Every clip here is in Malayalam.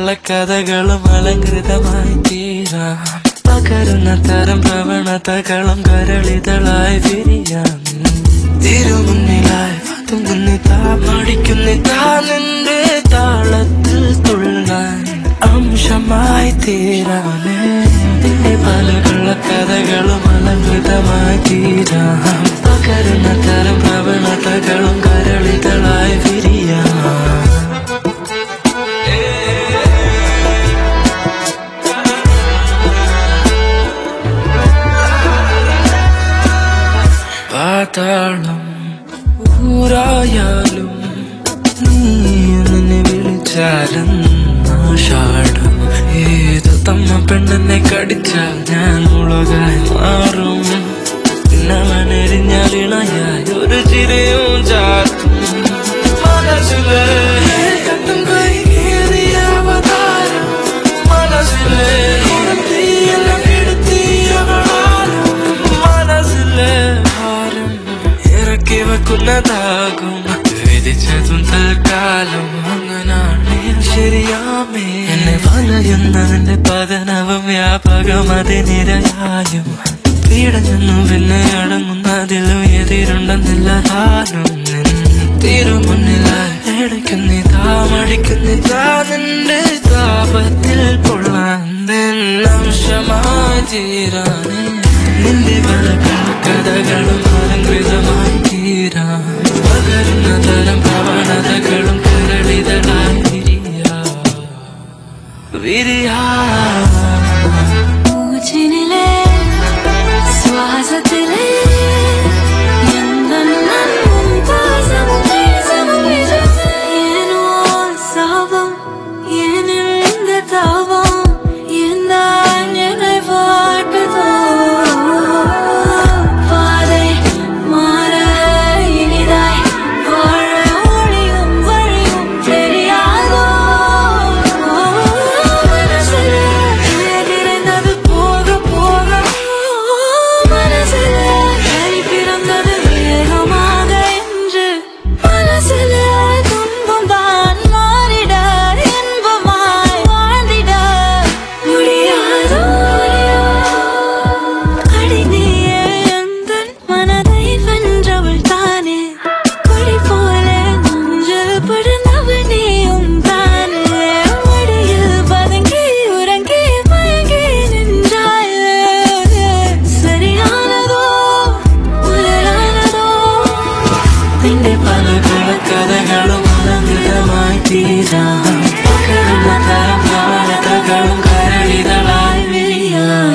കള്ളക്കഥകളും അലങ്കൃതമായി തീരാം പകരുന്ന തരം പ്രവണതകളും കരളിതളായി വിരിയാം തിരുമുന്നിലായി അതും മുന്നിതാ മടിക്കുന്നിതാ നിന്റെ താളത്തിൽ തുള്ളാൻ അംശമായി തീരാനേ നിന്റെ പല കള്ളക്കഥകളും അലങ്കൃതമായി തീരാം പകരുന്ന തരം പ്രവണതകളും കരളിതളായി വിരിയാം പാതാളം ഊരായാലും നീ എന്നെ വിളിച്ചാലും ആഷാഢം ഏത് തമ്മ പെണ്ണെന്നെ കടിച്ചാൽ ഞാൻ മുളകായി മാറും പിന്നവനെരിഞ്ഞാൽ ഇണയായി ഒരു ചിരയും ചാത്തും മനസ്സിലെ കട്ടും കൈകേറിയ അവതാരം മനസ്സിലെ തീയെല്ലാം എടുത്തിയവളാലും മനസ്സിലെ ഭാരം ഇറക്കി വെക്കുന്നതാകും വിധിച്ചതും തൽക്കാലം അങ്ങനാണ് ശരിയാമേ എന്നെ വലയുന്നതിന്റെ പതനവും വ്യാപകം അതിനിരയായും പീഡഞ്ഞൊന്നും പിന്നെ അടങ്ങുന്നതിലും എതിരുണ്ടെന്നില്ല താനും തിരുമുന്നിലായി ഇടയ്ക്കുന്നിതാ മടിക്കുന്നിതാ നിന്റെ താപത്തിൽ കൊള്ളാൻ അംശമായി തീരാനേ നിന്റെ പല കഥകളും അലങ്കൃതമായി തീരാം പകരുന്ന തരം പ്രവണതകളും കരളിതളായി വിരിയാ വിരിയാ മൂച്ചിനിലെ ശ്വാസത്തിലെ എന്നെന്നും പാസവും വീസവും വിജത്ത് ஏனோ சாபம் ஏனில் இந்த தாபம் எந்தான் என்னை வாட்டுதோ பாதை மாற இனிதாய் வாழ ஒளியும் வழியும் தெரியாதோ மனசிலே திறந்தது போக போக மனசிலே கை பிறந்தது வேகமாக என்று மனசிலே துன்பம் தான் மாறிட இன்பமாய் வாழ்ந்திட முடியாதோ அடி நீயே எந்தன் மனதை வென்றவள் தானே கொடி போல நெஞ்சில் படுந்தவள் நீயும் தானே மடியில் பதுங்கி உறங்கி மயங்கி நின்றாயே சரியானதோ முதலானதோ നിന്റെ പല കഥകളും അലങ്കൃതമായി തീരാം പകരുന്ന തരം പ്രവണതകളും കരളിതളായി വിരിയാം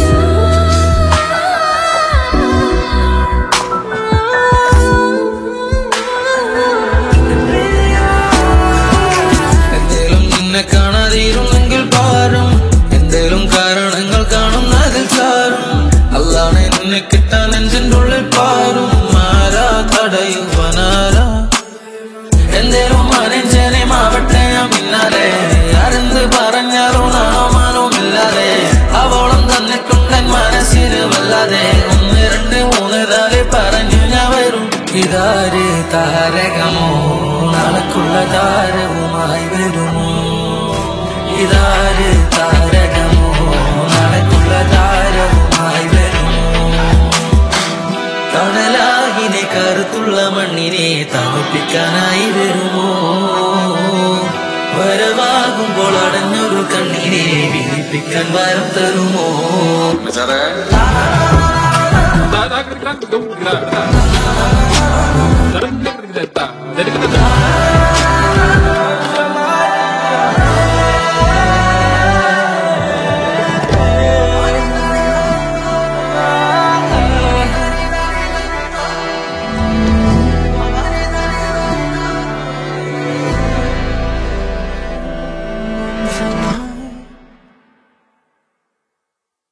എന്തേലും നിന്നെ കാണാതിരുന്നെങ്കിൽ പാരും എന്തേലും കാരണങ്ങൾ കാണും അതിൽ ചാരും അല്ലാണ് എന്നെ കിട്ടാൻ നെഞ്ചിൻ്റെ ഉള്ളിൽ പാരും ആരാ തടയുവനാരാ എന്തേലും മാനേജനെ മാവട്ടെ ഞാൻ പിന്നാലെ ആരെന്ത് പറഞ്ഞാലും നാമാനും ഇല്ലാതെ അവളം തന്നിട്ടുണ്ടൻ മനസ്സിന് വല്ലാതെ ഒന്ന് രണ്ട് മൂന്ന് നാല് പറഞ്ഞു ഞാൻ വരും ഇതാര് താരകമോ നാളെക്കുള്ള താരവുമായി വരുമോ ഇതാര് താരകമോ നാളെക്കുള്ള താരവുമായി വരുമോ തണലാകിനെ കറുത്തുള്ള മണ്ണിനെ തണുപ്പിക്കാനായി വരുമോ വരവാകുമ്പോൾ അടഞ്ഞൊരു കണ്ണിനെ വിരിപ്പിക്കാൻ വരം തരുമോ Da da da da da da da da da da da da da da